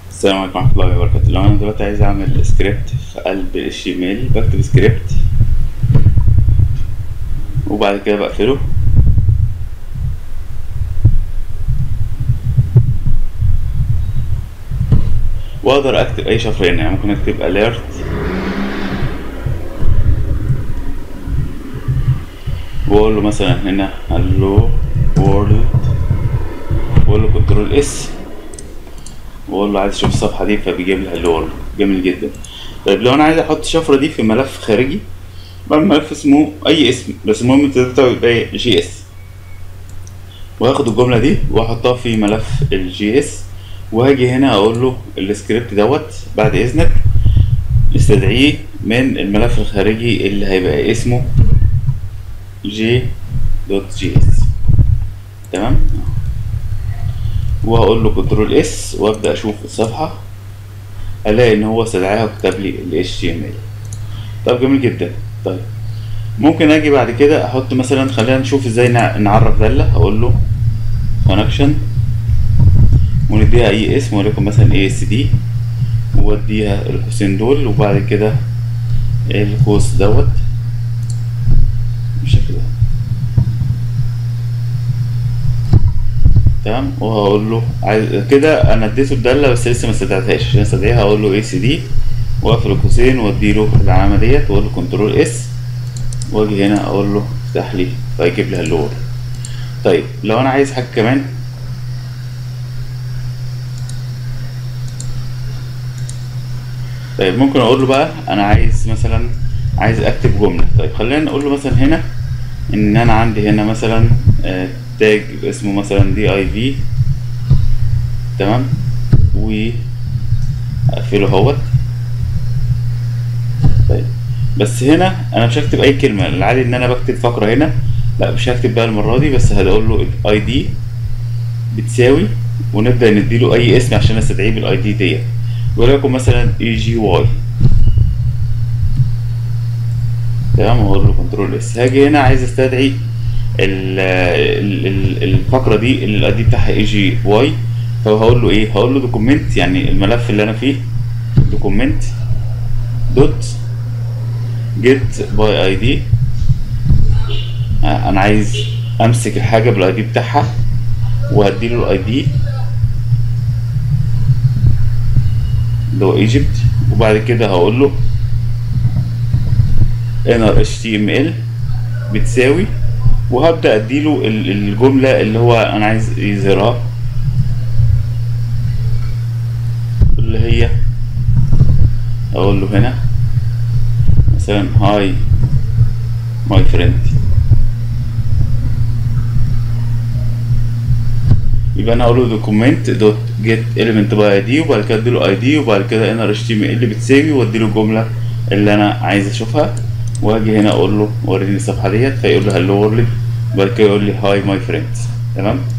السلام عليكم ورحمة الله وبركاته لو أنا دلوقتي عايز أعمل سكريبت في قلب الجيميل بكتب سكريبت وبعد كده بقفله وأقدر أكتب أي شفرة هنا يعني ممكن أكتب alert وأقول له مثلا هنا hello world وأقول له كنترول اس واقول له عايز اشوف الصفحه دي فبيجيب لي هلو وورلد جميل جدا طيب لو انا عايز احط الشفره دي في ملف خارجي بعمل ملف اسمه اي اسم بس المهم الداتا يبقى جي اس وهاخد الجمله دي واحطها في ملف الجي اس وهاجي هنا اقول له السكريبت دوت بعد اذنك استدعيه من الملف الخارجي اللي هيبقى اسمه جي دوت جي اس تمام وهقول له كنترول اس وابدا اشوف الصفحه الاقي ان هو استدعاها وكتب لي ال HTML طب جميل جدا طيب ممكن اجي بعد كده احط مثلا خلينا نشوف ازاي نعرف داله هقول له كونكشن ونديها اي اسم وليكن مثلا اي اس دي واديها القوسين دول وبعد كده القوس دوت بالشكل ده تمام وهقول له عايز كده انا اديته الداله بس لسه ما استدعيتهاش عشان استدعيها هقول له اي سي دي واقفل القوسين وادي له العلامه ديت واقول له كنترول اس واجي هنا اقول له افتح لي فيجيب لي هلو طيب لو انا عايز حاجه كمان طيب ممكن اقول له بقى انا عايز مثلا عايز اكتب جمله طيب خلينا نقول له مثلا هنا ان انا عندي هنا مثلا آه تاج اسمه مثلا دي اي في تمام و اقفله اهوت طيب بس هنا انا مش هكتب اي كلمه العادي ان انا بكتب فقره هنا لا مش هكتب بقى المره دي بس هقول له اي دي بتساوي ونبدا نديله اي اسم عشان استدعيه بالاي دي ديت وليكن مثلا اي جي واي تمام واقول له كنترول اس هاجي هنا عايز استدعي الفقره دي اللي الاي دي بتاعها اي جي واي فهقول له ايه هقول له دوكيمنت يعني الملف اللي انا فيه دوكيمنت دوت جيت باي اي دي انا عايز امسك الحاجه بالاي دي بتاعها وهديله الاي دي اللي هو ايجيبت وبعد كده هقول له انر اتش تي ام ال بتساوي وهبدا اديله الجمله اللي هو انا عايز يظهرها اللي هي اقول له هنا مثلا هاي ماي فريند يبقى انا اقول له دوكيمنت دوت جيت element باي اي دي وبعد كده اديله اي دي وبعد كده انر اتش تي ام ال بتساوي واديله الجمله اللي انا عايز اشوفها واجي هنا اقول له وريني الصفحه ديت فيقول له هلو وورلد وبعد كده يقول لي هاي ماي فريندز تمام